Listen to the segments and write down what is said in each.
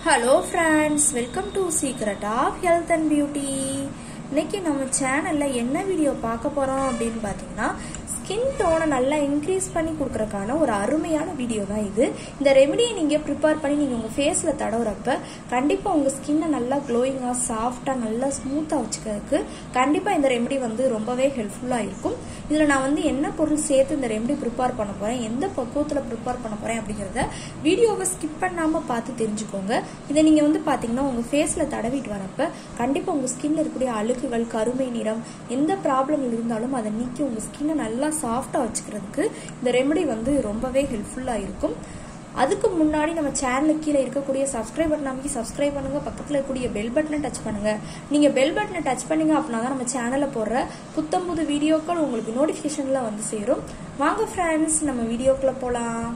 hello friends welcome to secret of health and beauty இன்னைக்கு நம்ம சேனலில் என்ன வீடியோ பார்க்க போகிறோம் அப்படின்னு பார்த்தீங்கன்னா ஸ்கின் டோனை நல்லா இன்க்ரீஸ் பண்ணி கொடுக்குறக்கான ஒரு அருமையான வீடியோ தான் இது இந்த ரெமெடியை நீங்கள் ப்ரிப்பேர் பண்ணி நீங்கள் உங்கள் ஃபேஸில் தடவுறப்ப கண்டிப்பாக உங்கள் ஸ்கின்னை நல்லா க்ளோயிங்காக சாஃப்டாக நல்லா ஸ்மூத்தாக வச்சுக்கிறதுக்கு கண்டிப்பாக இந்த ரெமெடி வந்து ரொம்பவே ஹெல்ப்ஃபுல்லாக இருக்கும் இதில் நான் வந்து என்ன பொருள் சேர்த்து இந்த ரெமெடி ப்ரிப்பேர் பண்ண போகிறேன் எந்த பக்குவத்தில் ப்ரிப்பேர் பண்ண போகிறேன் அப்படிங்கிறத வீடியோவை ஸ்கிப் பண்ணாமல் பார்த்து தெரிஞ்சுக்கோங்க இதை நீங்கள் வந்து பார்த்தீங்கன்னா உங்கள் ஃபேஸில் தடவிட்டு வரப்ப கண்டிப்பாக உங்கள் ஸ்கின்ல இருக்கக்கூடிய அழுக்குகள் கருமை நிறம் எந்த ப்ராப்ளம் இருந்தாலும் அதை நீக்கி உங்கள் ஸ்கின்னை நல்லா சாஃப்டாக வச்சுக்கிறதுக்கு இந்த ரெமெடி வந்து ரொம்பவே ஹெல்ப்ஃபுல்லாக இருக்கும் அதுக்கு முன்னாடி நம்ம சேனலுக்கு கீழே இருக்கக்கூடிய சப்ஸ்கிரைப் பட்டன் அமைக்கி சப்ஸ்கிரைப் பண்ணுங்க பக்கத்தில் இருக்கக்கூடிய பெல் பட்டனை டச் பண்ணுங்க நீங்க பெல் பட்டனை டச் பண்ணீங்க அப்படின்னா தான் நம்ம சேனல்ல போடுற புத்தம் புது வீடியோக்கள் உங்களுக்கு நோட்டிபிகேஷன்ல வந்து சேரும் வாங்க ஃப்ரெண்ட்ஸ் நம்ம வீடியோக்குள்ள போலாம்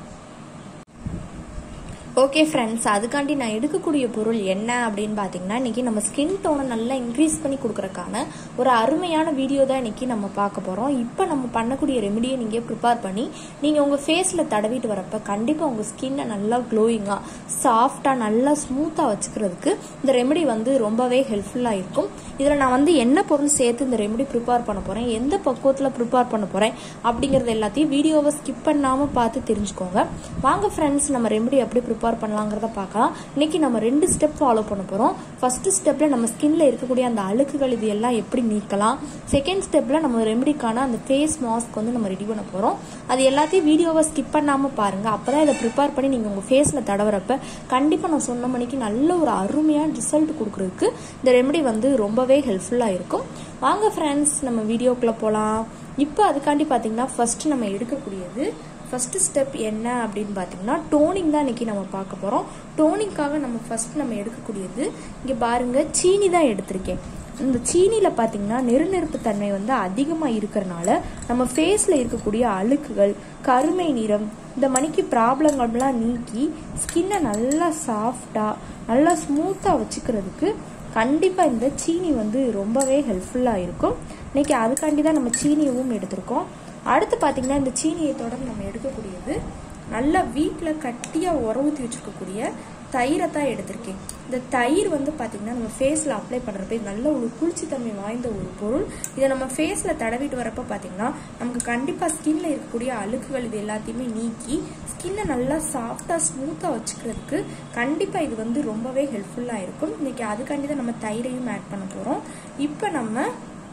ஓகே ஃப்ரெண்ட்ஸ் அதுக்காண்டி நான் எடுக்கக்கூடிய பொருள் என்ன அப்படின்னு பார்த்தீங்கன்னா இன்னைக்கு நம்ம ஸ்கின் டோனை நல்லா இன்க்ரீஸ் பண்ணி கொடுக்குறக்கான ஒரு அருமையான வீடியோ தான் இன்னைக்கு நம்ம பார்க்க போகிறோம் இப்போ நம்ம பண்ணக்கூடிய ரெமெடியை நீங்கள் ப்ரிப்பேர் பண்ணி நீங்கள் உங்கள் ஃபேஸில் தடவிட்டு வரப்ப கண்டிப்பாக உங்கள் ஸ்கின்னை நல்லா க்ளோயிங்காக சாஃப்டாக நல்லா ஸ்மூத்தாக வச்சுக்கிறதுக்கு இந்த ரெமெடி வந்து ரொம்பவே ஹெல்ப்ஃபுல்லாக இருக்கும் இதில் நான் வந்து என்ன பொருள் சேர்த்து இந்த ரெமெடி ப்ரிப்பேர் பண்ண போகிறேன் எந்த பக்குவத்தில் ப்ரிப்பேர் பண்ண போகிறேன் அப்படிங்கிறது எல்லாத்தையும் வீடியோவை ஸ்கிப் பண்ணாமல் பார்த்து தெரிஞ்சுக்கோங்க வாங்க ஃப்ரெண்ட்ஸ் நம்ம ரெமெடி எப்படி ப்ரிப்பேர் பண்ணலாங்கிறத பார்க்கலாம் இன்னைக்கு நம்ம ரெண்டு ஸ்டெப் ஃபாலோ பண்ண போகிறோம் ஃபர்ஸ்ட் ஸ்டெப்பில் நம்ம ஸ்கின்ல இருக்கக்கூடிய அந்த அழுக்குகள் இது எல்லாம் எப்படி நீக்கலாம் செகண்ட் ஸ்டெப்பில் நம்ம ரெமெடிக்கான அந்த ஃபேஸ் மாஸ்க் வந்து நம்ம ரெடி பண்ண போகிறோம் அது எல்லாத்தையும் வீடியோவை ஸ்கிப் பண்ணாமல் பாருங்கள் அப்போ தான் இதை ப்ரிப்பேர் பண்ணி நீங்கள் உங்கள் ஃபேஸில் தடவுறப்ப கண்டிப்பாக நான் சொன்ன மணிக்கு நல்ல ஒரு அருமையான ரிசல்ட் கொடுக்குறதுக்கு இந்த ரெமெடி வந்து ரொம்பவே ஹெல்ப்ஃபுல்லாக இருக்கும் வாங்க ஃப்ரெண்ட்ஸ் நம்ம வீடியோக்குள்ளே போகலாம் இப்போ அதுக்காண்டி பார்த்தீங்கன்னா ஃபர்ஸ்ட் நம்ம எடுக்கக்கூடியது ஃபர்ஸ்ட் ஸ்டெப் என்ன அப்படின்னு பார்த்தீங்கன்னா டோனிங் தான் இன்னைக்கு நம்ம பார்க்க போகிறோம் டோனிங்காக நம்ம ஃபர்ஸ்ட் நம்ம எடுக்கக்கூடியது இங்கே பாருங்க சீனி தான் எடுத்திருக்கேன் இந்த சீனியில் பார்த்தீங்கன்னா நெருநெருப்பு தன்மை வந்து அதிகமாக இருக்கிறனால நம்ம ஃபேஸில் இருக்கக்கூடிய அழுக்குகள் கருமை நிறம் இந்த மணிக்கு ப்ராப்ளங்கள்லாம் நீக்கி ஸ்கின்னை நல்லா சாஃப்டாக நல்லா ஸ்மூத்தாக வச்சுக்கிறதுக்கு கண்டிப்பாக இந்த சீனி வந்து ரொம்பவே ஹெல்ப்ஃபுல்லாக இருக்கும் இன்னைக்கு அதுக்காண்டி தான் நம்ம சீனியவும் எடுத்திருக்கோம் அடுத்து பார்த்தீங்கன்னா இந்த சீனியை தொடர்ந்து நம்ம எடுக்கக்கூடியது நல்லா வீட்டில் கட்டியாக உர ஊற்றி வச்சுருக்கக்கூடிய தயிரை தான் எடுத்திருக்கேன் இந்த தயிர் வந்து பார்த்தீங்கன்னா நம்ம ஃபேஸில் அப்ளை பண்ணுறப்ப நல்ல ஒரு குளிர்ச்சித்தன்மை வாய்ந்த ஒரு பொருள் இதை நம்ம ஃபேஸில் தடவிட்டு வரப்ப பார்த்தீங்கன்னா நமக்கு கண்டிப்பாக ஸ்கின்ல இருக்கக்கூடிய அழுக்குகள் இது எல்லாத்தையுமே நீக்கி ஸ்கின்னை நல்லா சாஃப்டாக ஸ்மூத்தாக வச்சுக்கிறதுக்கு கண்டிப்பாக இது வந்து ரொம்பவே ஹெல்ப்ஃபுல்லாக இருக்கும் இன்னைக்கு அதுக்காண்டி தான் நம்ம தயிரையும் ஆட் பண்ண போகிறோம் இப்போ நம்ம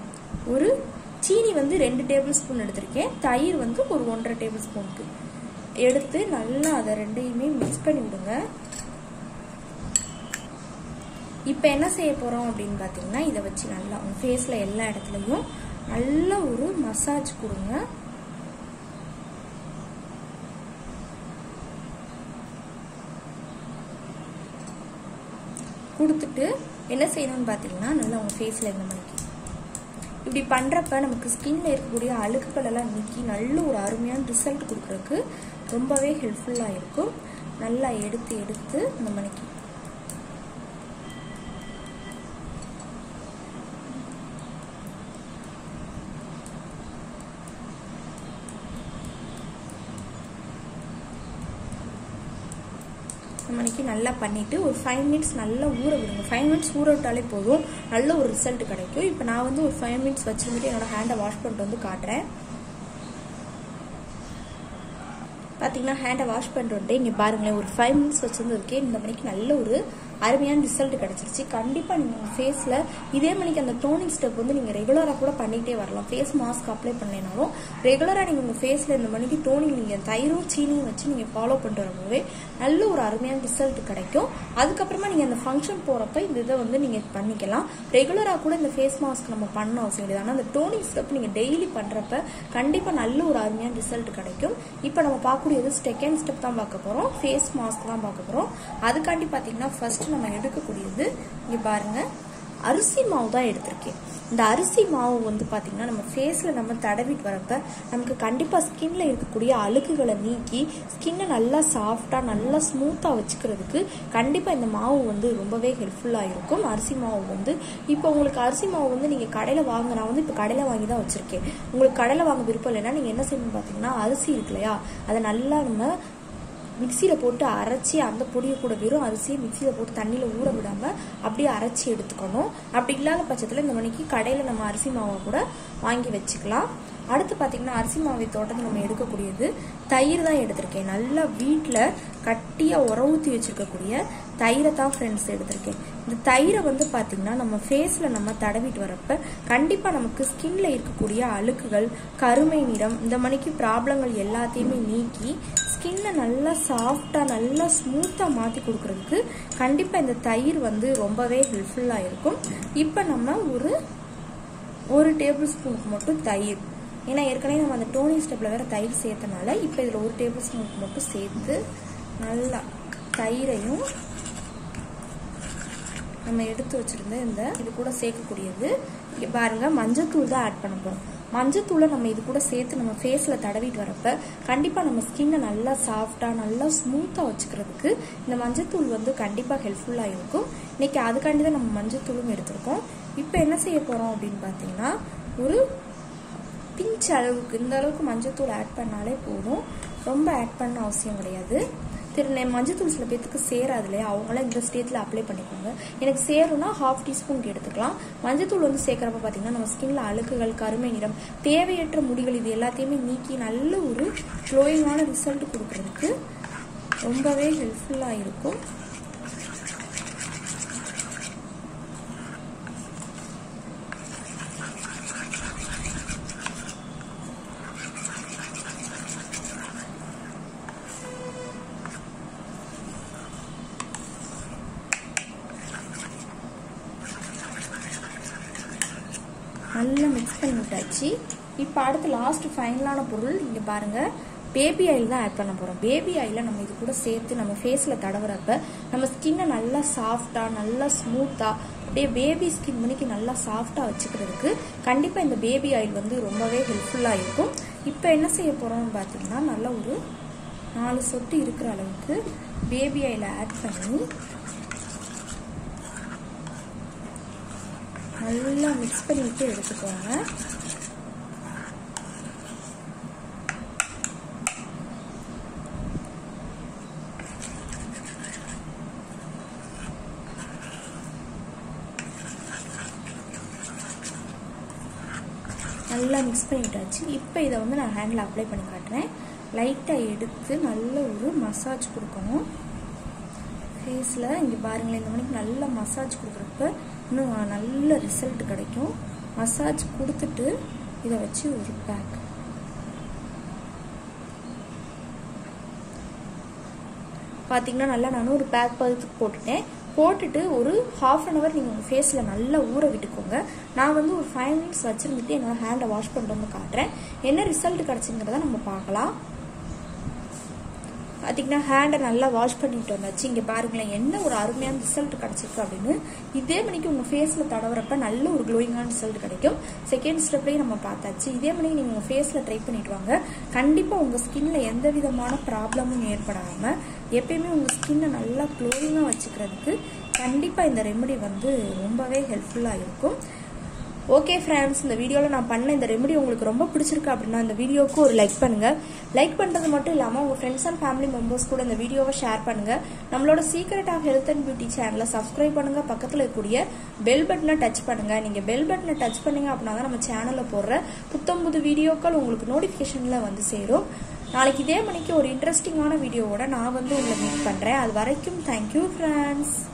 ஒரு சீனி வந்து ரெண்டு டேபிள் ஸ்பூன் எடுத்திருக்கேன் தயிர் வந்து ஒரு ஒன்றரை டேபிள் ஸ்பூனுக்கு எடுத்து நல்லா அதை ரெண்டையுமே மிக்ஸ் பண்ணி விடுங்க இப்போ என்ன செய்ய போகிறோம் அப்படின்னு பார்த்தீங்கன்னா இதை வச்சு நல்லா உங்கள் ஃபேஸில் எல்லா இடத்துலையும் நல்ல ஒரு மசாஜ் கொடுங்க கொடுத்துட்டு என்ன செய்யணும்னு பார்த்தீங்கன்னா நல்லா உங்கள் ஃபேஸில் இந்த மாதிரி இப்படி பண்ணுறப்ப நமக்கு ஸ்கின்ல இருக்கக்கூடிய அழுக்குகள் எல்லாம் நீக்கி நல்ல ஒரு அருமையான ரிசல்ட் கொடுக்குறதுக்கு ரொம்பவே ஹெல்ப்ஃபுல்லாக இருக்கும் நல்லா எடுத்து எடுத்து இந்த மணிக்கு மணிக்கு நல்லா பண்ணிவிட்டு ஒரு ஃபைவ் மினிட்ஸ் நல்லா ஊற விடுங்க ஃபைவ் மினிட்ஸ் ஊற விட்டாலே போதும் நல்ல ஒரு ரிசல்ட் கிடைக்கும் இப்போ நான் வந்து ஒரு ஃபைவ் மினிட்ஸ் வச்சுருந்துட்டு என்னோட ஹேண்டை வாஷ் பண்ணிட்டு வந்து காட்டுறேன் பார்த்தீங்கன்னா ஹேண்டை வாஷ் பண்ணிட்டு வந்துட்டு இங்கே பாருங்களேன் ஒரு ஃபைவ் மினிட்ஸ் வச்சுருந்துருக்கே இந்த மணிக்கு நல்ல ஒரு அருமையான ரிசல்ட் கிடச்சிருச்சு கண்டிப்பாக நீங்கள் உங்கள் ஃபேஸில் இதே மணிக்கு அந்த டோனிங் ஸ்டெப் வந்து நீங்கள் ரெகுலராக கூட பண்ணிகிட்டே வரலாம் ஃபேஸ் மாஸ்க் அப்ளை பண்ணலைனாலும் ரெகுலராக நீங்கள் உங்கள் ஃபேஸில் இந்த மணிக்கு டோனிங் நீங்கள் தயிரும் சீனியும் வச்சு நீங்கள் ஃபாலோ பண்ணிட்டு வரும்போதே நல்ல ஒரு அருமையான ரிசல்ட் கிடைக்கும் அதுக்கப்புறமா நீங்கள் அந்த ஃபங்க்ஷன் போகிறப்ப இந்த இதை வந்து நீங்கள் பண்ணிக்கலாம் ரெகுலராக கூட இந்த ஃபேஸ் மாஸ்க் நம்ம பண்ண அவசியம் கிடையாது ஆனால் அந்த டோனிங் ஸ்டெப் நீங்கள் டெய்லி பண்ணுறப்ப கண்டிப்பாக நல்ல ஒரு அருமையான ரிசல்ட் கிடைக்கும் இப்போ நம்ம பார்க்கக்கூடியது செகண்ட் ஸ்டெப் தான் பார்க்க போகிறோம் ஃபேஸ் மாஸ்க் தான் பார்க்க போகிறோம் அதுக்காண்டி பார்த்தீங்கன்னா ஃபர்ஸ்ட் நம்ம எடுக்கக்கூடியது இங்கே பாருங்க அரிசி மாவு தான் எடுத்திருக்கேன் இந்த அரிசி மாவு வந்து பார்த்தீங்கன்னா நம்ம ஃபேஸில் நம்ம தடவிட்டு வரப்ப நமக்கு கண்டிப்பாக ஸ்கின்ல இருக்கக்கூடிய அழுக்குகளை நீக்கி ஸ்கின்னை நல்லா சாஃப்டாக நல்லா ஸ்மூத்தாக வச்சுக்கிறதுக்கு கண்டிப்பாக இந்த மாவு வந்து ரொம்பவே ஹெல்ப்ஃபுல்லாக இருக்கும் அரிசி மாவு வந்து இப்போ உங்களுக்கு அரிசி மாவு வந்து நீங்கள் கடையில் வாங்க நான் வந்து இப்போ கடையில் வாங்கி தான் வச்சுருக்கேன் உங்களுக்கு கடையில் வாங்க விருப்பம் இல்லைன்னா நீங்கள் என்ன செய்யணும்னு பார்த்தீங்கன்னா அரிசி இருக்கு இல்லையா அதை நல்லா நம்ம மிக்சியில் போட்டு அரைச்சி அந்த பொடியை கூட வெறும் அரிசியை மிக்சியில் போட்டு தண்ணியில் ஊற விடாமல் அப்படியே அரைச்சி எடுத்துக்கணும் அப்படி இல்லாத பட்சத்தில் இந்த மணிக்கு கடையில் நம்ம அரிசி மாவை கூட வாங்கி வச்சுக்கலாம் அடுத்து பார்த்தீங்கன்னா அரிசி மாவை தோட்டத்தில் நம்ம எடுக்கக்கூடியது தயிர் தான் எடுத்திருக்கேன் நல்லா வீட்டில் கட்டியாக உர ஊற்றி வச்சுருக்கக்கூடிய தயிரை தான் ஃப்ரெண்ட்ஸ் எடுத்திருக்கேன் இந்த தயிரை வந்து பார்த்தீங்கன்னா நம்ம ஃபேஸில் நம்ம தடவிட்டு வரப்ப கண்டிப்பாக நமக்கு ஸ்கின்ல இருக்கக்கூடிய அழுக்குகள் கருமை நிறம் இந்த மணிக்கு ப்ராப்ளங்கள் எல்லாத்தையுமே நீக்கி ஸ்கின்னை நல்லா சாஃப்டாக நல்லா ஸ்மூத்தாக மாற்றி கொடுக்கறதுக்கு கண்டிப்பாக இந்த தயிர் வந்து ரொம்பவே ஹெல்ப்ஃபுல்லாக இருக்கும் இப்போ நம்ம ஒரு ஒரு டேபிள் ஸ்பூனுக்கு மட்டும் தயிர் ஏன்னா ஏற்கனவே நம்ம அந்த டோனி ஸ்டெப்பில் வேறு தயிர் சேர்த்தனால இப்போ இதில் ஒரு டேபிள் ஸ்பூனுக்கு மட்டும் சேர்த்து நல்லா தயிரையும் நம்ம எடுத்து வச்சிருந்த இந்த இது கூட சேர்க்கக்கூடியது இங்கே பாருங்க மஞ்சத்தூள் தான் ஆட் பண்ண போகிறோம் மஞ்சத்தூளை நம்ம இது கூட சேர்த்து நம்ம ஃபேஸில் தடவிட்டு வரப்ப கண்டிப்பாக நம்ம ஸ்கின்னை நல்லா சாஃப்டாக நல்லா ஸ்மூத்தாக வச்சுக்கிறதுக்கு இந்த மஞ்சத்தூள் வந்து கண்டிப்பாக ஹெல்ப்ஃபுல்லாக இருக்கும் இன்னைக்கு அதுக்காண்டி தான் நம்ம மஞ்சத்தூளும் எடுத்திருக்கோம் இப்போ என்ன செய்ய போகிறோம் அப்படின்னு பார்த்தீங்கன்னா ஒரு பிஞ்ச் அளவுக்கு இந்த அளவுக்கு மஞ்சத்தூள் ஆட் பண்ணாலே போதும் ரொம்ப ஆட் பண்ண அவசியம் கிடையாது திரு மஞ்சத்தூள் சில பேத்துக்கு சேராது இல்லையா அவங்களாம் இந்த ஸ்டேஜில் அப்ளை பண்ணிக்கோங்க எனக்கு சேரும்னா ஹாஃப் டீஸ்பூனுக்கு எடுத்துக்கலாம் மஞ்சத்தூள் வந்து சேர்க்குறப்ப பார்த்தீங்கன்னா நம்ம ஸ்கின்ல அழுக்குகள் கருமை நிறம் தேவையற்ற முடிகள் இது எல்லாத்தையுமே நீக்கி நல்ல ஒரு க்ளோயிங்கான ரிசல்ட் கொடுக்கறதுக்கு ரொம்பவே ஹெல்ப்ஃபுல்லாக இருக்கும் நல்லா மிக்ஸ் பண்ணி விட்டாச்சு இப்போ அடுத்து லாஸ்ட் ஃபைனலான பொருள் இங்கே பாருங்கள் பேபி ஆயில் தான் ஆட் பண்ண போகிறோம் பேபி ஆயிலை நம்ம இது கூட சேர்த்து நம்ம ஃபேஸில் தடவுறப்ப நம்ம ஸ்கின்னை நல்லா சாஃப்டாக நல்லா ஸ்மூத்தாக அப்படியே பேபி ஸ்கின் மணிக்கு நல்லா சாஃப்டாக வச்சுக்கிறதுக்கு கண்டிப்பாக இந்த பேபி ஆயில் வந்து ரொம்பவே ஹெல்ப்ஃபுல்லாக இருக்கும் இப்போ என்ன செய்ய போகிறோம்னு பார்த்தீங்கன்னா நல்லா ஒரு நாலு சொட்டு இருக்கிற அளவுக்கு பேபி ஆயிலை ஆட் பண்ணி நல்லா மிக்ஸ் பண்ணிட்டு எடுத்துக்கோங்க நல்லா மிக்ஸ் பண்ணிட்டாச்சு இப்போ இதை வந்து நான் ஹேண்டில் அப்ளை பண்ணி காட்டுறேன் லைட்டாக எடுத்து நல்ல ஒரு மசாஜ் கொடுக்கணும் ஃபேஸில் இங்கே பாருங்களேன் இந்த மணிக்கு நல்ல மசாஜ் கொடுக்குறப்ப இன்னும் நல்ல ரிசல்ட் கிடைக்கும் மசாஜ் கொடுத்துட்டு இதை வச்சு ஒரு பேக் பார்த்தீங்கன்னா நல்லா நானும் ஒரு பேக் பதத்துக்கு போட்டுட்டேன் போட்டுட்டு ஒரு ஹாஃப் அன் ஹவர் நீங்கள் உங்கள் ஃபேஸில் நல்லா ஊற விட்டுக்கோங்க நான் வந்து ஒரு ஃபைவ் மினிட்ஸ் வச்சுருந்துட்டு என்னோட ஹேண்டை வாஷ் பண்ணிட்டு வந்து காட்டுறேன் என்ன ரிசல்ட் கிடச்சிங்கிறத நம்ம பார்க்கலாம் பார்த்தீங்கன்னா ஹேண்டை நல்லா வாஷ் பண்ணிட்டு வந்தாச்சு இங்கே பாருங்களேன் என்ன ஒரு அருமையான ரிசல்ட் கிடச்சிருக்கு அப்படின்னு இதே மணிக்கு உங்கள் ஃபேஸில் தடவுறப்ப நல்ல ஒரு க்ளோயிங்கான ரிசல்ட் கிடைக்கும் செகண்ட் ஸ்டெப்லேயும் நம்ம பார்த்தாச்சு இதே மணிக்கு நீங்கள் உங்கள் ஃபேஸில் ட்ரை பண்ணிட்டு வாங்க கண்டிப்பாக உங்கள் ஸ்கின்ல எந்த விதமான ப்ராப்ளமும் ஏற்படாமல் எப்பயுமே உங்கள் ஸ்கின்னை நல்லா க்ளோயிங்காக வச்சுக்கிறதுக்கு கண்டிப்பாக இந்த ரெமெடி வந்து ரொம்பவே ஹெல்ப்ஃபுல்லாக இருக்கும் ஓகே ஃப்ரெண்ட்ஸ் இந்த வீடியோவில் நான் பண்ண இந்த ரெமெடி உங்களுக்கு ரொம்ப பிடிச்சிருக்கு அப்படின்னா இந்த வீடியோவுக்கு ஒரு லைக் பண்ணுங்கள் லைக் பண்ணுறது மட்டும் இல்லாமல் உங்கள் ஃப்ரெண்ட்ஸ் அண்ட் ஃபேமிலி மெம்பர்ஸ் கூட இந்த வீடியோவை ஷேர் பண்ணுங்கள் நம்மளோட secret of health and beauty சேனலை சப்ஸ்கிரைப் பண்ணுங்கள் பக்கத்தில் இருக்கக்கூடிய பெல் பட்டனை டச் பண்ணுங்கள் நீங்கள் பெல் பட்டனை டச் பண்ணீங்க அப்படின்னா தான் நம்ம சேனலில் போடுற புத்தம் புது வீடியோக்கள் உங்களுக்கு நோட்டிஃபிகேஷனில் வந்து சேரும் நாளைக்கு இதே மணிக்கு ஒரு இன்ட்ரெஸ்டிங்கான வீடியோவோட நான் வந்து உங்களை மீட் பண்ணுறேன் அது வரைக்கும் தேங்க்யூ ஃப்ரெண்ட்ஸ்